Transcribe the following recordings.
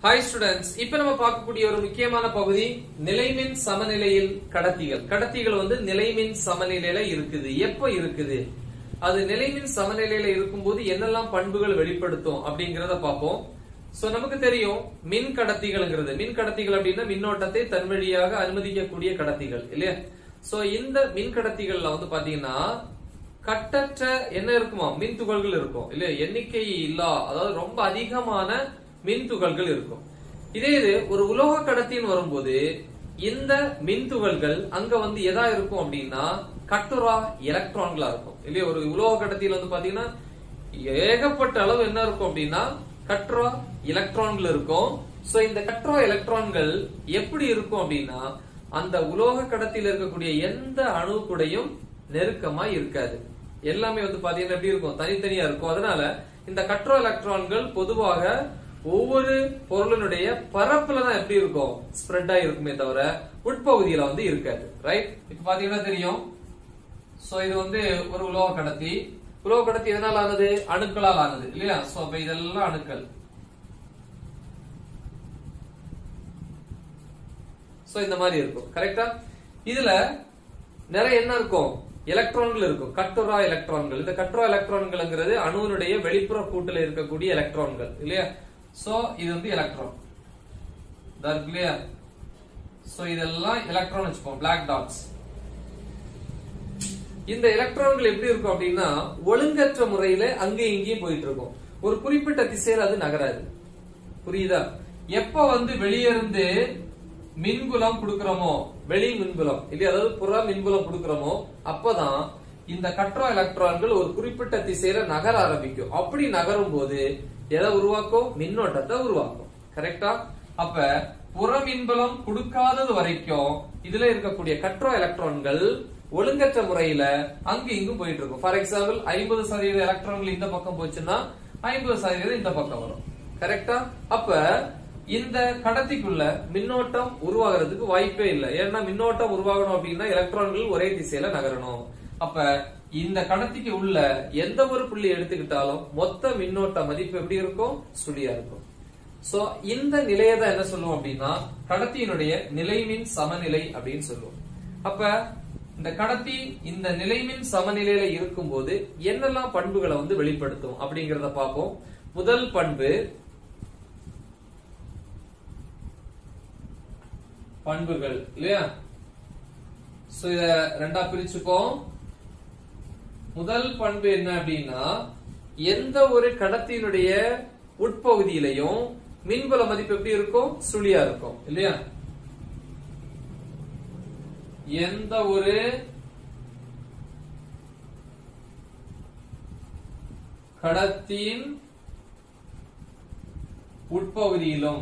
hi students இப்ப நம்ம பார்க்கக்கூடிய ஒரு முக்கியமான பகுதி நிலைமின் சமநிலையில் கடத்திகள் கடத்திகள் வந்து நிலைமின் சமநிலையில இருக்குது எப்ப இருக்குது அது நிலைமின் சமநிலையில இருக்கும்போது என்னெல்லாம் பண்புகள் வெளிப்படுத்தும் அப்படிங்கறத பார்ப்போம் சோ நமக்கு தெரியும் மின் கடத்திகள்ங்கிறது மின் கடத்திகள் அப்படின்னா மின்னோட்டத்தை தன் வழியாக அனுமதிக்கக்கூடிய கடத்திகள் இல்லையா சோ இந்த மின் கடத்திகள்ல வந்து பாத்தீங்கன்னா கட்டற்ற என்ன இருக்குமா மின் துகள்கள் இருக்கும் இல்லையா எண்ணிக்கை இல்லா அதாவது ரொம்ப அதிகமான மின் துகள்கள் இருக்கும் இதே இது ஒரு உலோக கடத்தின்னு வரும்போது இந்த மின் துகள்கள் அங்க வந்து எதா இருக்கும் அப்படின்னா கட்டுரா எலக்ட்ரான்களா இருக்கும் இல்லையா ஒரு உலோக கடத்தியில வந்து பாத்தீங்கன்னா ஏகப்பட்ட அளவு என்ன இருக்கும் அப்படின்னா கட்ரா எலக்ட்ரான்கள் இருக்கும் சோ இந்த கட்ரா எலக்ட்ரான்கள் எப்படி இருக்கும் அப்படின்னா அந்த உலோக கடத்தில இருக்கக்கூடிய எந்த அணு கூடயும் நெருக்கமா இருக்காது எல்லாமே வந்து பாத்தீங்கன்னா எப்படி இருக்கும் தனித்தனியா இருக்கும் அதனால இந்த கட்ரோ எலக்ட்ரான்கள் பொதுவாக ஒவ்வொரு பொருளினுடைய பரப்புல தான் எப்படி இருக்கும் ஸ்ப்ரெட் ஆயிருக்குமே தவிர உட்பகுதியில வந்து இருக்காது ரைட் இப்ப பாத்தீங்கன்னா தெரியும் சோ இது வந்து ஒரு உலோக கடத்தி உலோக கடத்தி எதனால் ஆனது அணுக்களால் ஆனது இல்லையா சோ அப்ப இதெல்லாம் அணுக்கள் சோ இந்த மாதிரி இருக்கும் கரெக்டா இதுல நிறைய என்ன இருக்கும் எலக்ட்ரான்கள் இருக்கும் கட்டுரா எலக்ட்ரான்கள் இந்த கட்டுரா எலக்ட்ரான்கள்ங்கிறது அணுவினுடைய வெளிப்புற கூட்டுல இருக்கக்கூடிய எலக்ட்ரான்கள் இல்லையா சோ இது வந்து எலக்ட்ரான் இருக்கு இல்லையா சோ இதெல்லாம் எலக்ட்ரான் வச்சுப்போம் பிளாக் டாட்ஸ் இந்த எலக்ட்ரான்கள் எப்படி இருக்கும் அப்படின்னா ஒழுங்கற்ற முறையில அங்கேயும் இங்கேயும் போயிட்டு இருக்கும் ஒரு குறிப்பிட்ட திசையில அது நகராது புரியுதா எப்ப வந்து வெளியே இருந்து மின்புலம் கொடுக்கிறோமோ வெளி மின்புலம் இல்லையா அதாவது புற மின்புலம் கொடுக்கிறோமோ அப்பதான் இந்த கட்ரோ எலக்ட்ரான்கள் ஒரு குறிப்பிட்ட திசையில நகர ஆரம்பிக்கும் அப்படி நகரும் போது எதை உருவாக்கும் மின்னோட்டத்தை உருவாக்கும் கரெக்டா அப்ப புற மின்புலம் கொடுக்காதது வரைக்கும் இதுல இருக்கக்கூடிய கட்ரோ எலக்ட்ரான்கள் ஒழுங்கற்ற முறையில அங்க இங்கும் போயிட்டு இருக்கும் ஃபார் எக்ஸாம்பிள் ஐம்பது சதவீத எலக்ட்ரான்கள் இந்த பக்கம் போச்சுன்னா ஐம்பது சதவீதம் இந்த பக்கம் வரும் கரெக்டா அப்ப இந்த கடத்திக்குள்ள மின்னோட்டம் உருவாகிறதுக்கு வாய்ப்பே இல்லை ஏன்னா மின்னோட்டம் உருவாகணும் அப்படின்னா எலக்ட்ரான்கள் ஒரே திசையில நகரணும் அப்ப இந்த கடத்திக்கு உள்ள எந்த ஒரு புள்ளி எடுத்துக்கிட்டாலும் மொத்த மின்னோட்ட மதிப்பு எப்படி இருக்கும் சுழியா இருக்கும் சோ இந்த நிலையை தான் என்ன சொல்லுவோம் அப்படின்னா கடத்தியினுடைய நிலைமின் சமநிலை அப்படின்னு சொல்லுவோம் அப்ப இந்த கடத்தி இந்த நிலைமின் சமநிலையில இருக்கும்போது என்னெல்லாம் பண்புகளை வந்து வெளிப்படுத்தும் அப்படிங்கறத பார்ப்போம் முதல் பண்பு பண்புகள் இல்லையா சோ இத ரெண்டா பிரிச்சுப்போம் முதல் பண்பு என்ன அப்படின்னா எந்த ஒரு கடத்தியினுடைய உட்பகுதியிலையும் மின்புல மதிப்பு எப்படி இருக்கும் சுழியா இருக்கும் இல்லையா எந்த ஒரு கடத்தின் உட்பகுதியிலும்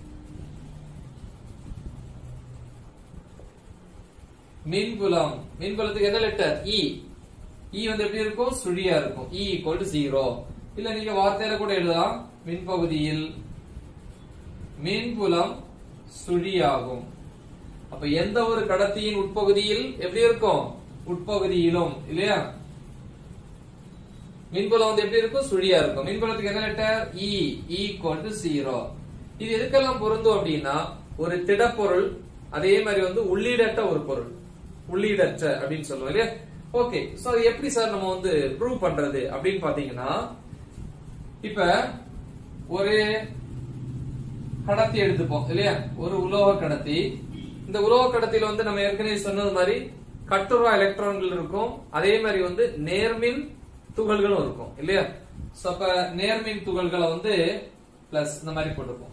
மின்புலம் மின்புலத்துக்கு என்ன லெட்டர் இ இ வந்து எப்படி இருக்கும் சுழியா இருக்கும் இ ஈக்குவல் டு ஜீரோ இல்ல நீங்க வார்த்தையில கூட எழுதலாம் மின்பகுதியில் மின்புலம் சுழியாகும் அப்ப எந்த ஒரு கடத்தியின் உட்பகுதியில் எப்படி இருக்கும் உட்பகுதியிலும் இல்லையா மின்புலம் வந்து எப்படி இருக்கும் சுழியா இருக்கும் மின்புலத்துக்கு என்ன letter E equal to zero இது எதுக்கெல்லாம் பொருந்தும் அப்படின்னா ஒரு திடப்பொருள் அதே மாதிரி வந்து உள்ளீடற்ற ஒரு பொருள் உள்ளீடற்ற அப்படின்னு சொல்லுவோம் இல்லையா ஓகே சோ அது எப்படி சார் நம்ம வந்து ப்ரூவ் பண்றது அப்படின்னு பாத்தீங்கன்னா இப்ப ஒரு கடத்தி எடுத்துப்போம் இல்லையா ஒரு உலோக கடத்தி இந்த உலோக கடத்தியில வந்து நம்ம ஏற்கனவே சொன்னது மாதிரி கட்டுரா எலக்ட்ரான்கள் இருக்கும் அதே மாதிரி வந்து நேர்மின் துகள்களும் இருக்கும் இல்லையா சோ அப்ப நேர்மின் துகள்களை வந்து பிளஸ் இந்த மாதிரி போட்டுப்போம்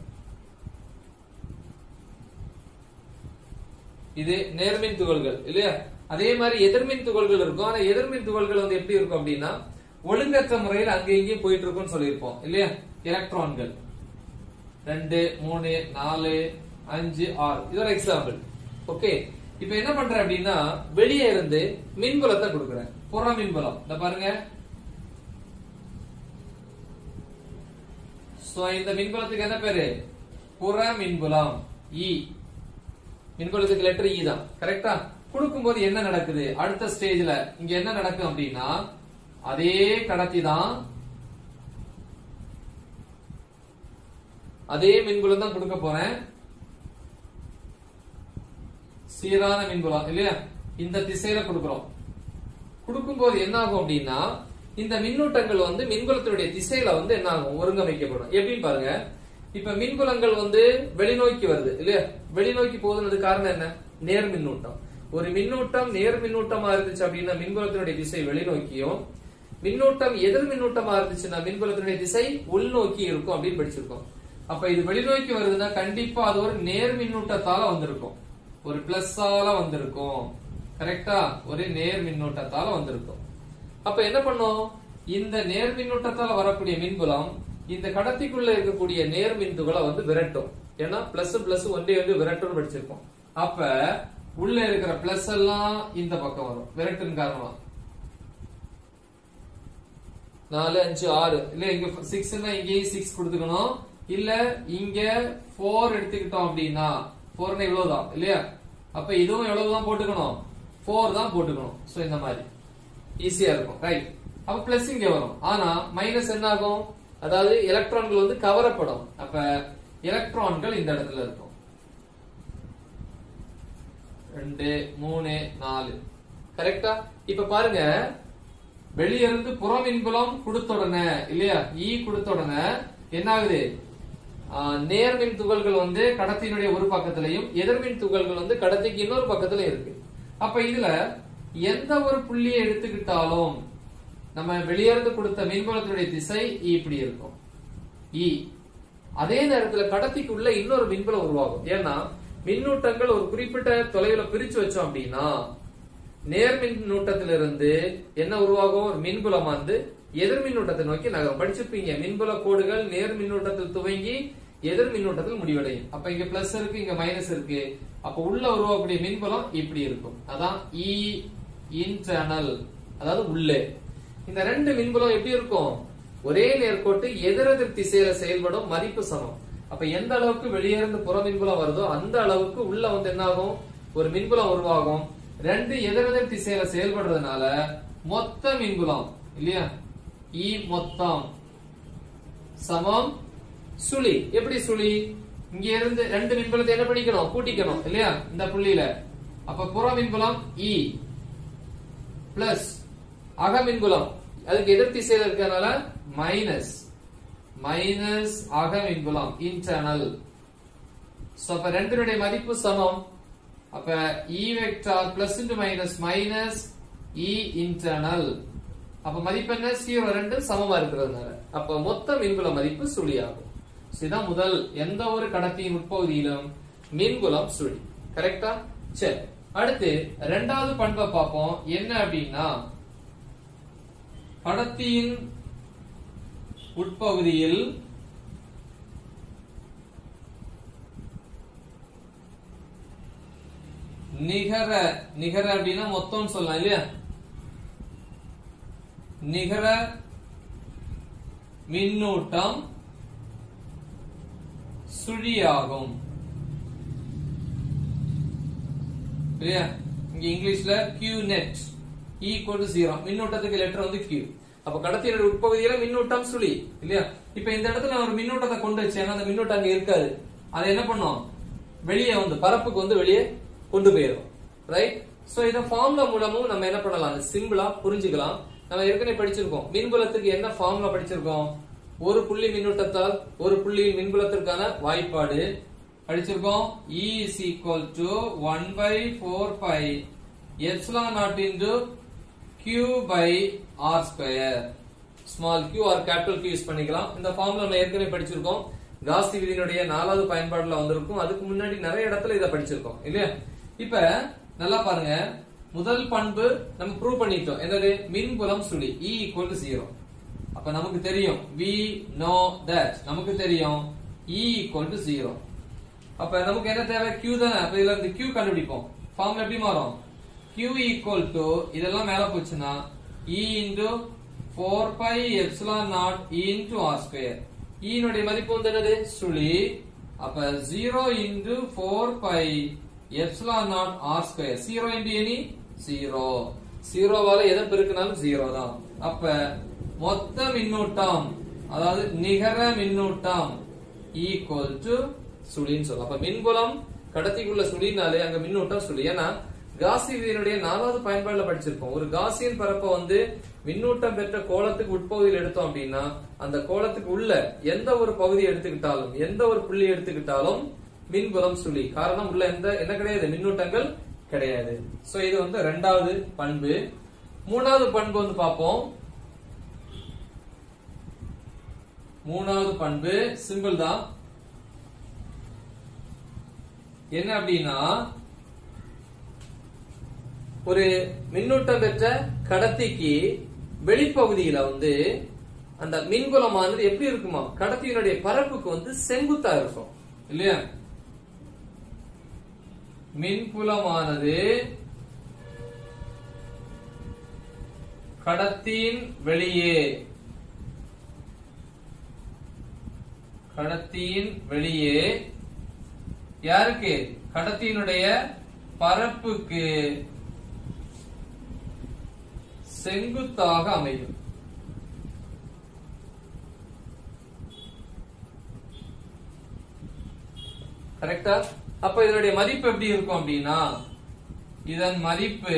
இது நேர்மின் துகள்கள் இல்லையா அதே மாதிரி எதிர்மின் துகள்கள் இருக்கும் ஆனா எதிர்மின் துகள்கள் வந்து எப்படி இருக்கும் அப்படின்னா ஒழுங்கற்ற முறையில் அங்க இங்கேயும் போயிட்டு இருக்கும்னு சொல்லியிருப்போம் இல்லையா எலக்ட்ரான்கள் ரெண்டு மூணு நாலு அஞ்சு ஆறு இது ஒரு எக்ஸாம்பிள் ஓகே இப்ப என்ன பண்றேன் அப்படின்னா வெளியே இருந்து மின்புலத்தை கொடுக்குறேன் புற மின்புலம் இந்த பாருங்க சோ இந்த மின்புலத்துக்கு என்ன பேரு புற மின்புலம் இ மின்புலத்துக்கு லெட்டர் இ தான் கரெக்டா கொடுக்கும்போது என்ன நடக்குது அடுத்த ஸ்டேஜ்ல இங்க என்ன நடக்கும் அப்படின்னா அதே கடத்தி தான் அதே மின்புலம் தான் கொடுக்க போறேன் சீரான மின்புலம் இல்லையா இந்த திசையில கொடுக்கிறோம் கொடுக்கும்போது என்ன ஆகும் அப்படின்னா இந்த மின்னூட்டங்கள் வந்து மின்புலத்தினுடைய திசையில வந்து என்ன ஆகும் ஒருங்கமைக்கப்படும் எப்படின்னு பாருங்க இப்ப மின்புலங்கள் வந்து வெளிநோக்கி வருது இல்லையா வெளிநோக்கி போகுதுன்னு காரணம் என்ன நேர் மின்னூட்டம் ஒரு மின்னூட்டம் நேர் மின்னூட்டமா இருந்துச்சு அப்படின்னா மின்புலத்தினுடைய திசை வெளிநோக்கியும் மின்னூட்டம் எதிர் மின்னூட்டமா இருந்துச்சுன்னா மின்புலத்தினுடைய திசை உள்நோக்கி இருக்கும் அப்படின்னு படிச்சிருக்கோம் அப்ப இது வெளிநோக்கி வருதுன்னா கண்டிப்பா அது ஒரு நேர் மின்னூட்டத்தால வந்திருக்கும் ஒரு பிளஸ்ஸால வந்திருக்கும் கரெக்டா ஒரு நேர் மின்னூட்டத்தால வந்திருக்கும் அப்ப என்ன பண்ணும் இந்த நேர் மின்னூட்டத்தால வரக்கூடிய மின்புலம் இந்த கடத்திக்குள்ள இருக்கக்கூடிய நேர் மின்துகளை வந்து விரட்டும் ஏன்னா பிளஸ் பிளஸ் ஒன்றே வந்து விரட்டும்னு படிச்சிருக்கோம் அப்ப உள்ள இருக்கிற பிளஸ் எல்லாம் இந்த பக்கம் வரும் விரட்டின் காரணமா நாலு அஞ்சு ஆறு இல்ல இங்க சிக்ஸ்னா இங்கேயும் சிக்ஸ் கொடுத்துக்கணும் இல்ல இங்க போர் எடுத்துக்கிட்டோம் அப்படின்னா போர்னா இவ்வளவுதான் இல்லையா அப்ப இதுவும் எவ்வளவுதான் போட்டுக்கணும் போர் தான் போட்டுக்கணும் சோ இந்த மாதிரி ஈஸியா இருக்கும் ரைட் அப்ப பிளஸ் இங்க வரும் ஆனா மைனஸ் என்ன ஆகும் அதாவது எலக்ட்ரான்கள் வந்து கவரப்படும் அப்ப எலக்ட்ரான்கள் இந்த இடத்துல இருக்கும் ரெண்டு மூணு நாலு கரெக்டா இப்ப பாருங்க வெளியிருந்து புறமின்புலம் கொடுத்த உடனே இல்லையா ஈ கொடுத்த உடனே என்ன ஆகுது ஆஹ், நேர்மின் துகள்கள் வந்து கடத்தியினுடைய ஒரு பக்கத்திலையும் எதிர்மின் துகள்கள் வந்து கடத்திக்கு இன்னொரு பக்கத்துல இருக்கு அப்ப இதுல எந்த ஒரு புள்ளியை எடுத்துக்கிட்டாலும் நம்ம வெளியிருந்து கொடுத்த மின்புலத்தினுடைய திசை இப்படி இருக்கும் இ அதே நேரத்துல கடத்திக்கு உள்ள இன்னொரு மின்புலம் உருவாகும் ஏன்னா மின்னூட்டங்கள் ஒரு குறிப்பிட்ட தொலைவுல பிரிச்சு வச்சோம் அப்படின்னா நேர் மின்னூட்டத்திலிருந்து என்ன உருவாகும் ஒரு மின்புலம் வந்து எதிர் மின்னூட்டத்தை நோக்கி நகரும் படிச்சிருப்பீங்க மின்புல கோடுகள் நேர் மின்னூட்டத்தில் துவங்கி எதிர் மின்னூட்டத்தில் முடிவடையும் அப்ப இங்க பிளஸ் இருக்கு இங்க மைனஸ் இருக்கு அப்ப உள்ள உருவாக்கக்கூடிய மின்புலம் இப்படி இருக்கும் அதான் இ இன்டர்னல் அதாவது உள்ளே இந்த ரெண்டு மின்புலம் எப்படி இருக்கும் ஒரே நேர்கோட்டு எதிரெதிர் திசையில செயல்படும் மதிப்பு சமம் அப்ப எந்த அளவுக்கு வெளியிருந்து புற மின்புலம் வருதோ அந்த அளவுக்கு உள்ள வந்து என்ன ஆகும் ஒரு மின்புலம் உருவாகும் ரெண்டு எதிரெதிர் திசையில செயல்படுறதுனால மொத்த மின்புலம் இல்லையா இ மொத்தம் சமம் சுழி எப்படி சுழி இங்க இருந்து ரெண்டு மின்புலத்தை என்ன பண்ணிக்கணும் கூட்டிக்கணும் இல்லையா இந்த புள்ளியில அப்ப புற மின்புலம் இ பிளஸ் அக மின்புலம் அதுக்கு எதிர் திசையில இருக்கறனால மைனஸ் மைனஸ் அக மின்புலம் இன்டர்னல் சோ அப்ப ரெண்டினுடைய மதிப்பு சமம் அப்ப E vector plus into minus minus E internal அப்ப மதிப்பு என்ன ஜீரோ ரெண்டு சமமா இருக்கிறதுனால அப்ப மொத்த மின்புல மதிப்பு சுழியாகும் So, இதான் முதல் எந்த ஒரு கடத்தியின் உட்பகுதியிலும் மின்புலம் சுழி கரெக்டா சரி அடுத்து ரெண்டாவது பண்பை பார்ப்போம் என்ன அப்படின்னா கடத்தியின் உட்பகுதியில் நிகர நிகர அப்படின்னா மொத்தம் சொல்லலாம் இல்லையா நிகர மின்னூட்டம் சுழியாகும் இல்லையா இங்க இங்கிலீஷ்ல Q net equal to zero மின்னூட்டத்துக்கு லெட்டர் வந்து Q அப்ப கடத்தியோட உட்பகுதியில மின்னூட்டம் சுழி இல்லையா இப்ப இந்த இடத்துல நான் ஒரு மின்னூட்டத்தை கொண்டு வச்சேன்னா அந்த மின்னூட்டம் அங்க இருக்காது அது என்ன பண்ணும் வெளியே வந்து பரப்புக்கு வந்து வெளியே கொண்டு போயிடும் ரைட் சோ இத ஃபார்முலா மூலமும் நம்ம என்ன பண்ணலாம் சிம்பிளா புரிஞ்சுக்கலாம் நம்ம ஏற்கனவே படிச்சிருக்கோம் மின்புலத்துக்கு என்ன ஃபார்முலா படிச்சிருக்கோம் ஒரு புள்ளி மின்னூட்டத்தால் ஒரு புள்ளியின் மின்புலத்திற்கான வாய்ப்பாடு படிச்சிருக்கோம் E is equal to 1 by 4 pi epsilon naught into Q by R square small q or capital Q use பண்ணிக்கலாம் இந்த ஃபார்முலா நம்ம ஏற்கனவே படிச்சிருக்கோம் காஸ்தி விதியினுடைய நாலாவது பயன்பாடுல வந்திருக்கும் அதுக்கு முன்னாடி நிறைய இடத்துல இதை படிச்சிருக்கோம் இல்லையா இப்ப நல்லா பாருங்க முதல் பண்பு நம்ம ப்ரூவ் பண்ணிட்டோம் என்னது மின்புலம் சுழி E equal to 0 அப்ப நமக்கு தெரியும் we know that நமக்கு தெரியும் E equal to 0 அப்ப நமக்கு என்ன தேவை Q தானே அப்ப இதுல இந்த Q கண்டுபிடிப்போம் ஃபார்முலா எப்படி மாறும் Q equal to இதெல்லாம் மேல போச்சுன்னா E into 4 pi epsilon naught E into R square E னுடைய மதிப்பு வந்து என்னது சுழி அப்ப 0 into 4 pi epsilon naught R square 0 into any 0 ஜீரோவால எதை பெருக்கினாலும் ஜீரோ தான் அப்ப மொத்த மின்னூட்டம் அதாவது நிகர மின்னூட்டம் ஈக்குவல் டு சுழின்னு சொல்லலாம் அப்ப மின்புலம் கடத்திக்குள்ள சுழினாலே அங்க மின்னூட்டம் சுழி ஏன்னா காசி விதியினுடைய நாலாவது பயன்பாடுல படிச்சிருப்போம் ஒரு காசியன் பரப்பை வந்து மின்னூட்டம் பெற்ற கோலத்துக்கு உட்பகுதியில் எடுத்தோம் அப்படின்னா அந்த கோலத்துக்கு உள்ள எந்த ஒரு பகுதியை எடுத்துக்கிட்டாலும் எந்த ஒரு புள்ளி எடுத்துக்கிட்டாலும் மின்புலம் சுழி காரணம் உள்ள எந்த என்ன கிடையாது மின்னூட்டங்கள் கிடையாது சோ இது வந்து ரெண்டாவது பண்பு மூணாவது பண்பு வந்து பார்ப்போம் மூணாவது பண்பு சிம்பிள் தான் என்ன அப்படின்னா ஒரு மின்னூட்டம் பெற்ற கடத்திக்கு வெளிப்பகுதியில வந்து அந்த மின்புலமானது எப்படி இருக்குமா கடத்தியினுடைய பரப்புக்கு வந்து செங்குத்தா இருக்கும் இல்லையா மின்புலமானது கடத்தியின் வெளியே கடத்தியின் வெளியே யாருக்கு கடத்தியினுடைய பரப்புக்கு செங்குத்தாக அமையும் கரெக்டா அப்ப இதனுடைய மதிப்பு எப்படி இருக்கும் அப்படின்னா இதன் மதிப்பு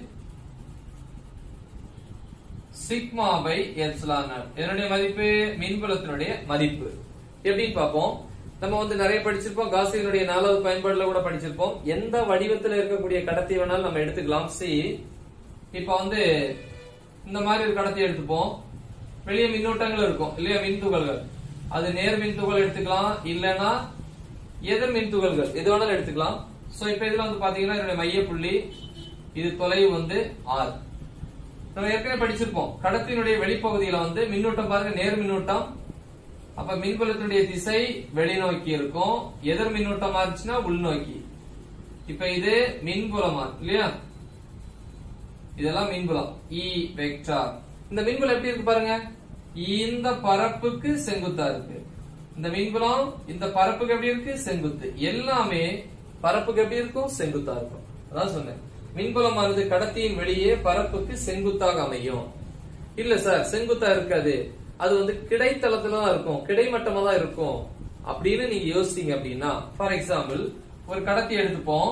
சிக்மா பை எப்சிலான் இதனுடைய மதிப்பு மின்புலத்தினுடைய மதிப்பு எப்படின்னு பார்ப்போம் நம்ம வந்து நிறைய படிச்சிருப்போம் காசியினுடைய நாலாவது பயன்பாடுல கூட படிச்சிருப்போம் எந்த வடிவத்துல இருக்கக்கூடிய கடத்தி வேணாலும் நம்ம எடுத்துக்கலாம் சி இப்ப வந்து இந்த மாதிரி ஒரு கடத்தி எடுத்துப்போம் வெளியே மின்னூட்டங்கள் இருக்கும் இல்லையா மின் துகள்கள் அது நேர் மின் துகள் எடுத்துக்கலாம் இல்லைன்னா எதிர் மின் துகள்கள் எது வேணாலும் எடுத்துக்கலாம் சோ இப்ப இதுல வந்து பாத்தீங்கன்னா என்னுடைய மைய புள்ளி இது தொலைவு வந்து ஆர் நம்ம ஏற்கனவே படிச்சிருப்போம் கடத்தினுடைய வெளிப்பகுதியில வந்து மின்னூட்டம் பாருங்க நேர் மின்னூட்டம் அப்ப மின்புலத்தினுடைய திசை வெளிநோக்கி இருக்கும் எதிர் மின்னூட்டமா இருந்துச்சுன்னா உள்நோக்கி இப்ப இது மின்புலமா இல்லையா இதெல்லாம் மின்புலம் இ வெக்டார் இந்த மின்புலம் எப்படி இருக்கு பாருங்க இந்த பரப்புக்கு செங்குத்தா இருக்கு இந்த மின்புலம் இந்த பரப்புக்கு எப்படி இருக்கு செங்குத்து எல்லாமே பரப்புக்கு எப்படி இருக்கும் செங்குத்தா இருக்கும் அதான் சொன்னேன் மின்புலமானது கடத்தியின் வெளியே பரப்புக்கு செங்குத்தாக அமையும் இல்ல சார் செங்குத்தா இருக்காது அது வந்து கிடைத்தளத்துல தான் இருக்கும் கிடைமட்டமா தான் இருக்கும் அப்படின்னு நீங்க யோசிச்சீங்க அப்படின்னா ஃபார் எக்ஸாம்பிள் ஒரு கடத்தி எடுத்துப்போம்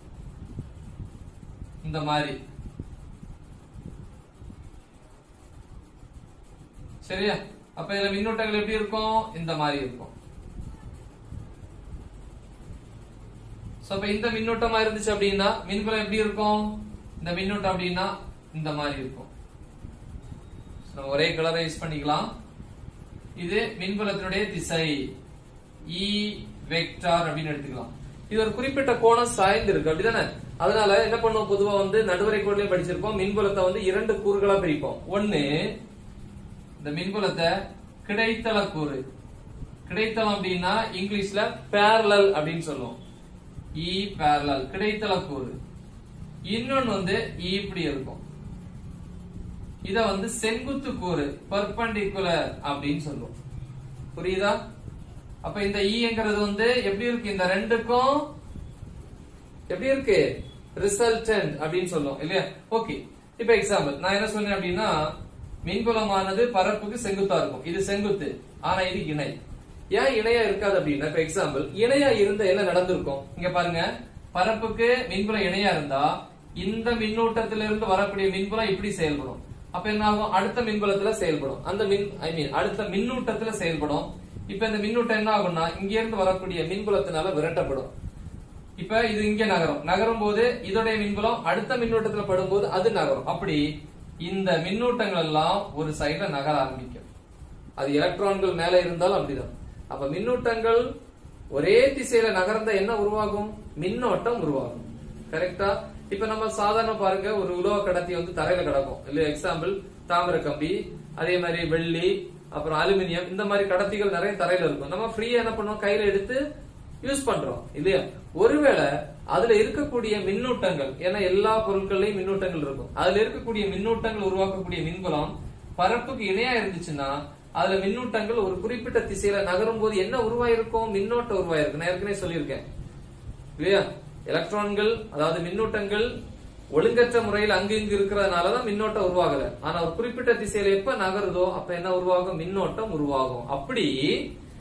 இந்த மாதிரி சரியா அப்ப இதுல மின்னூட்டங்கள் எப்படி இருக்கும் இந்த மாதிரி இருக்கும் சோ அப்ப இந்த மின்னூட்டமா இருந்துச்சு அப்படின்னா மின்புலம் எப்படி இருக்கும் இந்த மின்னூட்டம் அப்படின்னா இந்த மாதிரி இருக்கும் So, நம்ம ஒரே கலரை யூஸ் பண்ணிக்கலாம் இது மின்புலத்தினுடைய திசை இ வெக்டார் அப்படின்னு எடுத்துக்கலாம் இது ஒரு குறிப்பிட்ட கோணம் சாய்ந்து இருக்கு அப்படிதானே அதனால என்ன பண்ணுவோம் பொதுவா வந்து நடுவரை கோட்லயும் படிச்சிருப்போம் மின்புலத்தை வந்து இரண்டு கூறுகளா பிரிப்போம் ஒண்ணு இந்த மின்புலத்தை கிடைத்தள கூறு கிடைத்தளம் அப்படின்னா இங்கிலீஷ்ல parallel அப்படின்னு சொல்லுவோம் இ parallel கிடைத்தள கூறு இன்னொன்னு வந்து E இப்படி இருக்கும் இத வந்து செங்குத்து கூறு பர்பண்டிகுலர் அப்படின்னு சொல்லுவோம் புரியுதா அப்ப இந்த ஈங்கிறது வந்து எப்படி இருக்கு இந்த ரெண்டுக்கும் எப்படி இருக்கு ரிசல்டன்ட் அப்படின்னு சொல்லுவோம் இல்லையா ஓகே இப்ப எக்ஸாம்பிள் நான் என்ன சொன்னேன் அப்படின்னா மின்புலமானது பரப்புக்கு செங்குத்தா இருக்கும் இது செங்குத்து ஆனா இது இணை ஏன் இணையா இருக்காது அப்படின்னா இப்ப எக்ஸாம்பிள் இணையா இருந்த என்ன நடந்திருக்கும் இங்க பாருங்க பரப்புக்கு மின்புலம் இணையா இருந்தா இந்த மின்னூட்டத்திலிருந்து வரக்கூடிய மின்புலம் இப்படி செயல்படும் அப்ப என்ன ஆகும் அடுத்த மின்புலத்துல செயல்படும் அந்த மின் ஐ மீன் அடுத்த மின்னூட்டத்துல செயல்படும் இப்ப இந்த மின்னூட்டம் என்ன ஆகும்னா இங்க இருந்து வரக்கூடிய மின்புலத்தினால விரட்டப்படும் இப்ப இது இங்க நகரும் நகரும் போது இதோடைய மின்புலம் அடுத்த மின்னூட்டத்துல படும்போது அது நகரும் அப்படி இந்த மின்னூட்டங்கள் எல்லாம் ஒரு சைடுல நகர ஆரம்பிக்கும் அது எலக்ட்ரான்கள் மேல இருந்தாலும் அப்படிதான் அப்ப மின்னூட்டங்கள் ஒரே திசையில நகர்ந்த என்ன உருவாகும் மின்னோட்டம் உருவாகும் கரெக்டா இப்ப நம்ம சாதாரண பாருங்க ஒரு உலோக கடத்தி வந்து தரையில கிடக்கும் இல்ல எக்ஸாம்பிள் தாமிர கம்பி அதே மாதிரி வெள்ளி அப்புறம் அலுமினியம் இந்த மாதிரி கடத்திகள் நிறைய தரையில இருக்கும் நம்ம ஃப்ரீயா என்ன பண்ணுவோம் கையில எடுத்து யூஸ் பண்றோம் இல்லையா ஒருவேளை அதுல இருக்கக்கூடிய மின்னூட்டங்கள் ஏன்னா எல்லா பொருட்கள்லயும் மின்னூட்டங்கள் இருக்கும் அதுல இருக்கக்கூடிய மின்னூட்டங்கள் உருவாக்கக்கூடிய மின்புலம் பரப்புக்கு இணையா இருந்துச்சுன்னா அதுல மின்னூட்டங்கள் ஒரு குறிப்பிட்ட திசையில நகரும் போது என்ன உருவாயிருக்கும் மின்னோட்டம் உருவாயிருக்கும் நான் ஏற்கனவே சொல்லியிருக்கேன் இல்லையா எலக்ட்ரான்கள் அதாவது மின்னூட்டங்கள் ஒழுங்கற்ற முறையில் அங்கு இங்கு இருக்கிறதுனாலதான் மின்னோட்டம் உருவாகல ஆனா ஒரு குறிப்பிட்ட திசையில எப்ப நகருதோ அப்ப என்ன உருவாகும் மின்னோட்டம் உருவாகும் அப்படி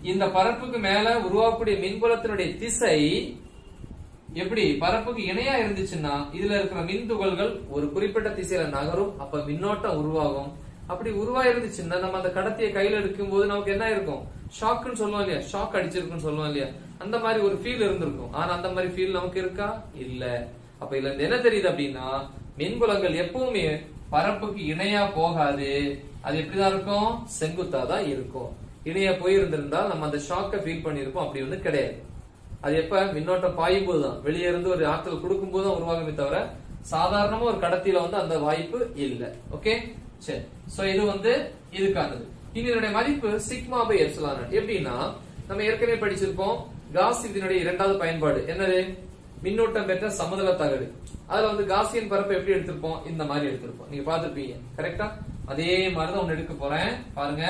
இந்த பரப்புக்கு மேல உருவாக்கக்கூடிய மின்புலத்தினுடைய திசை எப்படி பரப்புக்கு இணையா இருந்துச்சுன்னா இதுல இருக்கிற மின் துகள்கள் ஒரு குறிப்பிட்ட திசையில நகரும் அப்ப மின்னோட்டம் உருவாகும் அப்படி உருவா இருந்துச்சுன்னா நம்ம அந்த கடத்தியை கையில எடுக்கும் போது நமக்கு என்ன இருக்கும் ஷாக்குன்னு சொல்லுவோம் இல்லையா ஷாக் அடிச்சிருக்குன்னு சொல்லுவோம் இல்லையா அந்த மாதிரி ஒரு ஃபீல் இருந்திருக்கும் ஆனா அந்த மாதிரி ஃபீல் நமக்கு இருக்கா இல்ல அப்ப இதுல இருந்து என்ன தெரியுது அப்படின்னா மின்புலங்கள் எப்பவுமே பரப்புக்கு இணையா போகாது அது எப்படிதான் இருக்கும் செங்குத்தா தான் இருக்கும் இணையா போயிருந்திருந்தால் நம்ம அந்த ஷாக்கை ஃபீல் பண்ணிருப்போம் அப்படி ஒண்ணு கிடையாது அது எப்ப மின்னோட்டம் பாயும் போதுதான் வெளியே இருந்து ஒரு ஆற்றல் கொடுக்கும் போது தான் உருவாகுமே தவிர சாதாரணமா ஒரு கடத்தில வந்து அந்த வாய்ப்பு இல்ல ஓகே சரி சோ இது வந்து இதுக்கானது இனி இதனுடைய மதிப்பு சிக்மா பை எப்சிலான் எப்படின்னா நம்ம ஏற்கனவே படிச்சிருப்போம் காஸ் இதனுடைய இரண்டாவது பயன்பாடு என்னது மின்னோட்டம் பெற்ற சமதள தகடு அதுல வந்து காசியன் பரப்பு எப்படி எடுத்திருப்போம் இந்த மாதிரி எடுத்திருப்போம் நீங்க பாத்துருப்பீங்க கரெக்டா அதே மாதிரிதான் ஒண்ணு எடுக்க போறேன் பாருங்க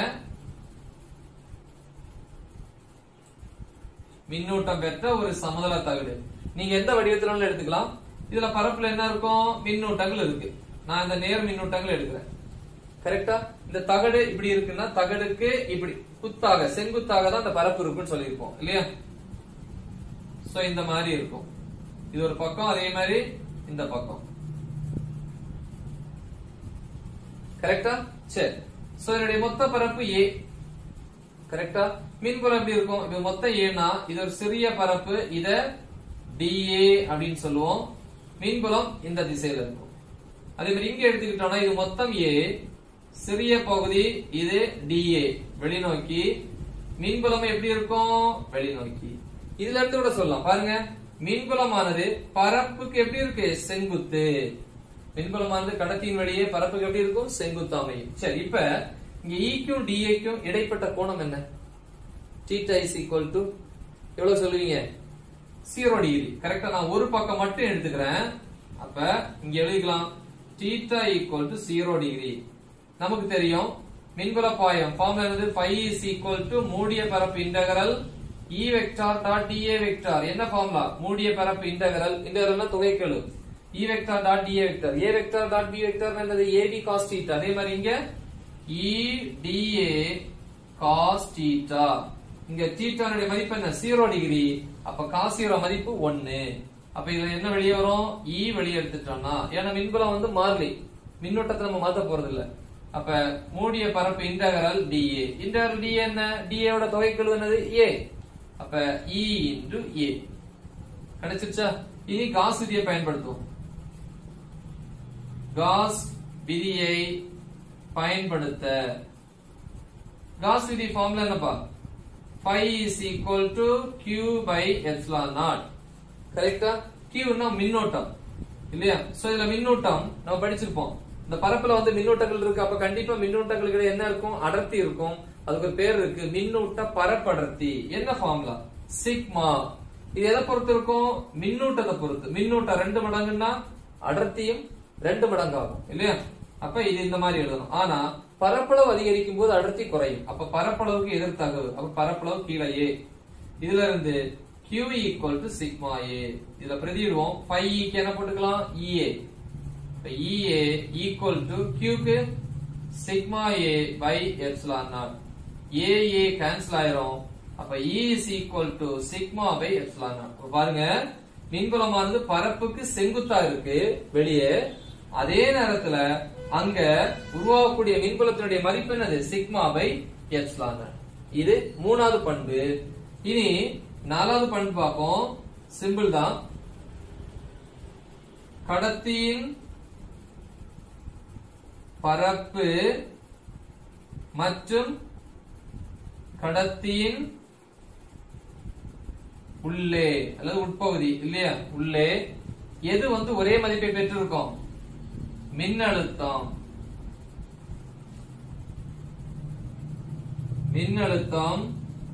மின்னூட்டம் பெற்ற ஒரு சமதள தகடு நீங்க எந்த வடிவத்துல எடுத்துக்கலாம் இதுல பரப்புல என்ன இருக்கும் மின்னூட்டங்கள் இருக்கு நான் இந்த நேர் மின்னூட்டங்கள் எடுக்கிறேன் கரெக்டா இந்த தகடு இப்படி இருக்குன்னா தகடுக்கு இப்படி குத்தாக செங்குத்தாக தான் இந்த பரப்பு இருக்குன்னு சொல்லியிருப்போம் இல்லையா சோ இந்த மாதிரி இருக்கும் இது ஒரு பக்கம் அதே மாதிரி இந்த பக்கம் கரெக்டா சரி சோ இதனுடைய மொத்த பரப்பு ஏ கரெக்டா மின்புலம் எப்படி இருக்கும் இது மொத்தம் ஏனா இது ஒரு சிறிய பரப்பு இத டிஏ அப்படின்னு சொல்லுவோம் மின்புலம் இந்த திசையில இருக்கும் அதே மாதிரி இங்க எடுத்துக்கிட்டோம்னா இது மொத்தம் ஏ சிறிய பகுதி இது டிஏ வெளிநோக்கி மின்புலம் எப்படி இருக்கும் வெளிநோக்கி இதுல இருந்து கூட சொல்லலாம் பாருங்க மின்புலமானது பரப்புக்கு எப்படி இருக்கு செங்குத்து மின்புலமானது கடத்தியின் வழியே பரப்புக்கு எப்படி இருக்கும் செங்குத்து அமையும் சரி இப்ப இங்க ஈக்கும் டிஏக்கும் இடைப்பட்ட கோணம் என்ன தீட்டா இஸ் ஈக்குவல் டு எவ்வளவு சொல்லுவீங்க ஜீரோ டிகிரி கரெக்டா நான் ஒரு பக்கம் மட்டும் எடுத்துக்கிறேன் அப்ப இங்க எழுதிக்கலாம் theta equal to zero degree நமக்கு தெரியும் மின்புல பாயம் ஃபார்ம்ல இருந்து ஃபைவ் இஸ் ஈக்குவல் டு மூடிய பரப்பு integral E vector dot dA vector என்ன ஃபார்முலா மூடிய பரப்பு இன்டகரல் இன்டகரல்னா தொகைக்கெழு E vector dot dA vector A vector dot B vector என்னது ஏபி காஸ் தீட்டா அதே மாதிரி இங்க இ டிஏ காஸ் தீட்டா இங்க தீட்டானுடைய மதிப்பு என்ன ஜீரோ டிகிரி அப்ப காஸ் ஜீரோ மதிப்பு ஒன்னு அப்ப இதுல என்ன வெளியே வரும் இ வெளியே எடுத்துட்டோம்னா ஏன்னா மின்புலம் வந்து மாறலி மின்னோட்டத்தை நம்ம மாத்த போறது இல்ல அப்ப மூடிய பரப்பு இன்டகரல் டிஏ இன்டகரல் டிஏ என்ன டிஏ ஓட தொகைக்கெழு என்னது ஏ அப்ப இ இன்டு ஏ கிடைச்சிருச்சா இனி காஸ் விதியை பயன்படுத்துவோம் காஸ் விதியை பயன்படுத்த காஸ் விதி ஃபார்ம்ல என்னப்பா phi is equal to q by epsilon naught கரெக்டா q னா மின்னோட்டம் இல்லையா சோ இதுல மின்னூட்டம் நம்ம படிச்சிருப்போம் இந்த பரப்புல வந்து மின்னூட்டங்கள் இருக்கு அப்ப கண்டிப்பா மின்னூட்டங்களுக்கு என்ன இருக்கும் அடர்த்தி இருக்கும் அதுக்கு ஒரு பேர் இருக்கு மின்னூட்ட பரப்படர்த்தி என்ன ஃபார்முலா சிக்மா இது எதை பொறுத்து இருக்கும் மின்னூட்டத்தை பொறுத்து மின்னூட்டம் ரெண்டு மடங்குன்னா அடர்த்தியும் ரெண்டு மடங்கு ஆகும் இல்லையா அப்ப இது இந்த மாதிரி எழுதணும் ஆனா பரப்பளவு அதிகரிக்கும் போது அடர்த்தி குறையும் அப்ப பரப்பளவுக்கு எதிர்த்தகவு அப்ப பரப்பளவு கீழே ஏ இதுல இருந்து Q equal to sigma A இதுல பிரதியிடுவோம் பை க்கு என்ன போட்டுக்கலாம் EA இப்ப EA ஈக்குவல் டு Qக்கு sigma A by epsilon naught A A cancel ஆயிரும் அப்ப E is equal to sigma by epsilon naught பாருங்க மின்புலமானது பரப்புக்கு செங்குத்தா இருக்கு வெளியே அதே நேரத்துல அங்க உருவாகக்கூடிய மின்புலத்தினுடைய மதிப்பு என்னது சிக்மா பை எப்சிலான் நாட் இது மூணாவது பண்பு இனி நாலாவது பண்பு பார்ப்போம் சிம்பிள் தான் கடத்தியின் பரப்பு மற்றும் கடத்தியின் உள்ளே அல்லது உட்பகுதி இல்லையா உள்ளே எது வந்து ஒரே மதிப்பை பெற்றிருக்கும் மின்னழுத்தம் மின்னழுத்தம்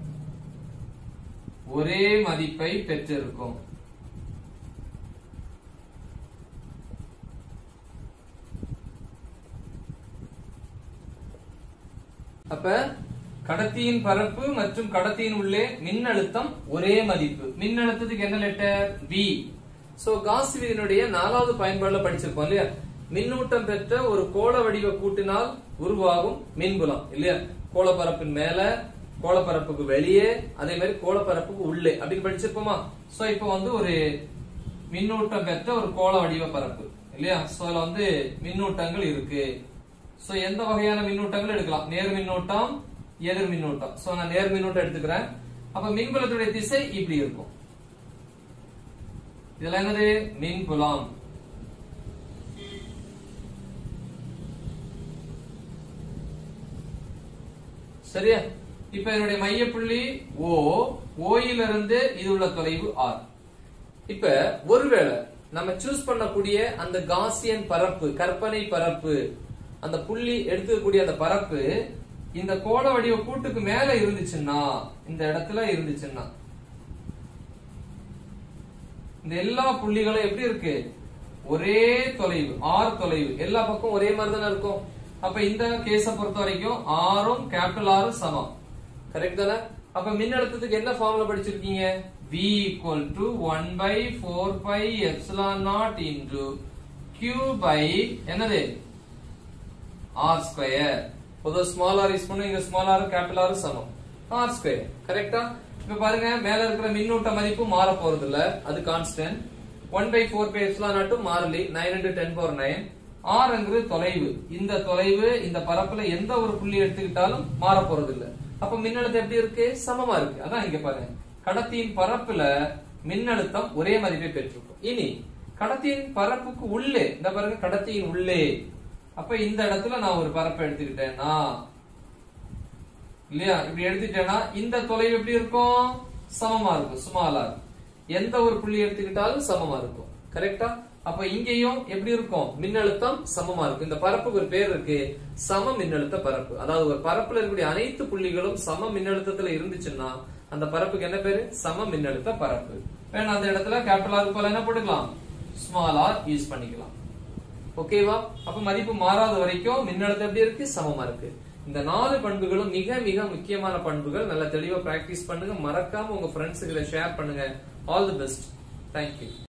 ஒரே மதிப்பை பெற்றிருக்கும் அப்ப கடத்தியின் பரப்பு மற்றும் கடத்தியின் உள்ளே மின்னழுத்தம் ஒரே மதிப்பு மின்னழுத்தத்துக்கு என்ன லெட்டர் V சோ காஸ் விதியினுடைய நாலாவது பயன்பாடுல படிச்சிருப்போம் இல்லையா மின்னூட்டம் பெற்ற ஒரு கோள வடிவ கூட்டினால் உருவாகும் மின்புலம் இல்லையா கோள பரப்பின் மேல கோளப்பரப்புக்கு வெளியே அதே மாதிரி கோளப்பரப்புக்கு உள்ளே அப்படின்னு படிச்சிருப்போமா சோ இப்போ வந்து ஒரு மின்னூட்டம் பெற்ற ஒரு கோள வடிவ பரப்பு இல்லையா சோ அதுல வந்து மின்னூட்டங்கள் இருக்கு சோ எந்த வகையான மின்னூட்டங்கள் எடுக்கலாம் நேர் மின்னூட்டம் எதிர் மின்னூட்டம் சோ நான் நேர் மின்னூட்டம் எடுத்துக்கிறேன் அப்ப மின்புலத்துடைய திசை இப்படி இருக்கும் இதுல என்னது மின்புலம் சரியா இப்ப என்னுடைய மையப்புள்ளி ஓ ஓயிலிருந்து இது உள்ள தொலைவு ஆர் இப்ப ஒருவேளை நம்ம சூஸ் பண்ணக்கூடிய அந்த காசியன் பரப்பு கற்பனை பரப்பு அந்த புள்ளி எடுத்துக்கக்கூடிய அந்த பரப்பு இந்த கோள வடிவ கூட்டுக்கு மேல இருந்துச்சுன்னா இந்த இடத்துல இருந்துச்சுன்னா இந்த எல்லா புள்ளிகளும் எப்படி இருக்கு ஒரே தொலைவு ஆர் தொலைவு எல்லா பக்கம் ஒரே மாதிரி தானே இருக்கும் அப்ப இந்த கேஸ பொறுத்த வரைக்கும் ஆரும் கேபிட்டல் ஆரும் சமம் கரெக்ட் தானே அப்ப மின்னழுத்தத்துக்கு என்ன ஃபார்முலா படிச்சிருக்கீங்க V equal to 1 by 4 pi epsilon naught into Q by என்னது R square பொதுவா ஸ்மால் ஆர் யூஸ் பண்ணும் இங்க ஸ்மால் ஆர் கேபிட்டல் ஆர் சமம் ஆர் ஸ்கொயர் கரெக்டா இப்ப பாருங்க மேல இருக்கிற மின்னூட்ட மதிப்பு மாற போறது இல்ல அது constant one by four pi epsilon நாட்டும் மாறலி nine into ten power nine ஆறுங்கிறது தொலைவு இந்த தொலைவு இந்த பரப்புல எந்த ஒரு புள்ளி எடுத்துக்கிட்டாலும் மாற போறது இல்ல அப்ப மின்னழுத்தம் எப்படி இருக்கு சமமா இருக்கு அதான் இங்க பாருங்க கடத்தியின் பரப்புல மின்னழுத்தம் ஒரே மதிப்பை பெற்றிருக்கும் இனி கடத்தியின் பரப்புக்கு உள்ளே இந்த பாருங்க கடத்தியின் உள்ளே அப்ப இந்த இடத்துல நான் ஒரு பரப்பை எடுத்துக்கிட்டேன்னா இல்லையா இப்படி எடுத்துட்டேன்னா இந்த தொலைவு எப்படி இருக்கும் சமமா இருக்கும் சுமாலா இருக்கும் எந்த ஒரு புள்ளி எடுத்துக்கிட்டாலும் சமமா இருக்கும் கரெக்டா அப்ப இங்கேயும் எப்படி இருக்கும் மின்னழுத்தம் சமமா இருக்கும் இந்த பரப்புக்கு ஒரு பேர் இருக்கு சம மின்னழுத்த பரப்பு அதாவது ஒரு பரப்புல இருக்கக்கூடிய அனைத்து புள்ளிகளும் சம மின்னழுத்தத்துல இருந்துச்சுன்னா அந்த பரப்புக்கு என்ன பேரு சம மின்னழுத்த பரப்பு வேணா அந்த இடத்துல கேபிட்டல் ஆர் போல என்ன போட்டுக்கலாம் ஸ்மால் ஆர் யூஸ் பண்ணிக்கலாம் ஓகேவா அப்ப மதிப்பு மாறாத வரைக்கும் மின்னழுத்தம் எப்படி இருக்கு சமமா இருக்கு இந்த நாலு பண்புகளும் மிக மிக முக்கியமான பண்புகள் நல்ல தெளிவா பிராக்டிஸ் பண்ணுங்க மறக்காம உங்க ஃப்ரெண்ட்ஸுக்கு ஷேர் பண்ணுங்க ஆல் தி பெஸ்ட் தேங்க்யூ